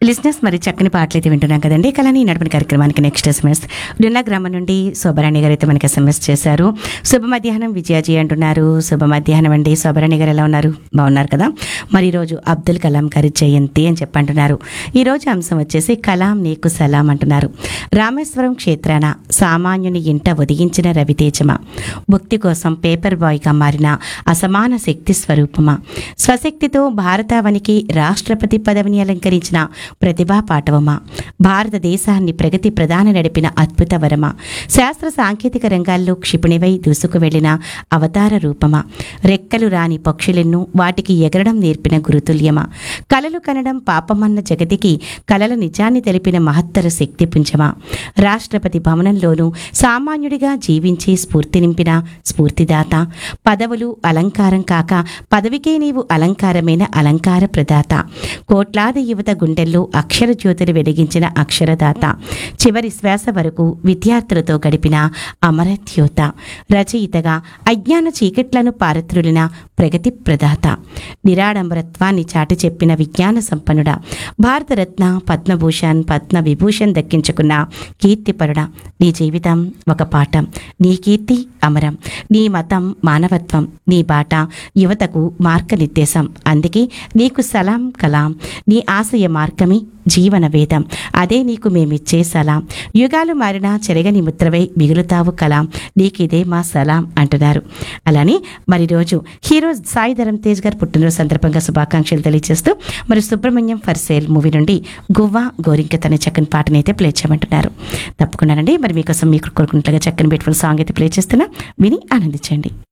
లిజినెస్ మరి చక్కని పాటలు అయితే వింటున్నాం కదండి కళని నడిపిన కార్యక్రమానికి నెక్స్ట్ ఎస్ఎంఎస్ డున్న గ్రామం నుండి శోభరాణి గారు అయితే మనకి ఎస్ఎంఎస్ చేశారు శుభ మధ్యాహ్నం విజయాజీ అంటున్నారు శుభ మధ్యాహ్నం అండి శోభరాణి గారు ఎలా ఉన్నారు బాగున్నారు కదా మరి ఈరోజు అబ్దుల్ కలాం గారి జయంతి అని చెప్పంటున్నారు ఈ రోజు అంశం వచ్చేసి కలాం నీకు సలాం అంటున్నారు రామేశ్వరం క్షేత్రాన సామాన్యుని ఇంట ఉదయించిన రవితేజమా భక్తి కోసం పేపర్ బాయ్గా మారిన అసమాన శక్తి స్వరూపమా స్వశక్తితో భారతావనికి రాష్ట్రపతి పదవిని అలంకరించిన ప్రతిభా పాటవమా భారతదేశాన్ని ప్రగతి ప్రధాన నడిపిన అద్భుత వరమా శాస్త్ర సాంకేతిక రంగాల్లో క్షిపణివై దూసుకు వెళ్లిన అవతార రూపమా రెక్కలు రాని పక్షులెన్నో వాటికి ఎగరడం నేర్పిన గురుతుల్యమా కలలు కనడం పాపమన్న జగతికి కలల నిజాన్ని తెలిపిన మహత్తర శక్తి పుంజమా రాష్ట్రపతి భవనంలోనూ సామాన్యుడిగా జీవించి స్ఫూర్తి నింపిన స్ఫూర్తిదాత పదవులు అలంకారం కాక పదవికే నీవు అలంకారమైన అలంకార ప్రదాత కోట్లాది యువత గుండెల్లో అక్షర జ్యోతులు వెలిగించిన అక్షరదాత చివరి శ్వాస వరకు విద్యార్థులతో గడిపిన అమరత్యోత రచయితగా అజ్ఞాన చీకట్లను పారత్రులిన ప్రగతి ప్రదాత నిరాడంబరత్వాన్ని చాటి చెప్పిన విజ్ఞాన సంపన్నుడ భారతరత్న పద్మభూషణ్ పద్మ విభూషణ్ దక్కించుకున్న కీర్తిపరుడ నీ జీవితం ఒక పాఠం నీ కీర్తి అమరం నీ మతం మానవత్వం నీ బాట యువతకు మార్గనిర్దేశం అందుకే నీకు సలాం కలాం నీ ఆశయ మార్గమే జీవన వేదం అదే నీకు మేమిచ్చే సలాం యుగాలు మారినా చెరగని ముద్రవై మిగులుతావు కలాం నీకిదే మా సలాం అంటున్నారు అలానే మరి రోజు హీరో సాయి ధరం తేజ్ గారు పుట్టినరోజు సందర్భంగా శుభాకాంక్షలు తెలియజేస్తూ మరి సుబ్రహ్మణ్యం ఫర్ సేల్ మూవీ నుండి గువ్వా గోరింక తన చక్కని పాటని అయితే ప్లే చేయమంటున్నారు తప్పకుండానండి మరి మీకోసం మీకు కోరుకున్నట్లుగా చక్కని బ్యూటిఫుల్ సాంగ్ అయితే ప్లే చేస్తున్నా విని ఆనందించండి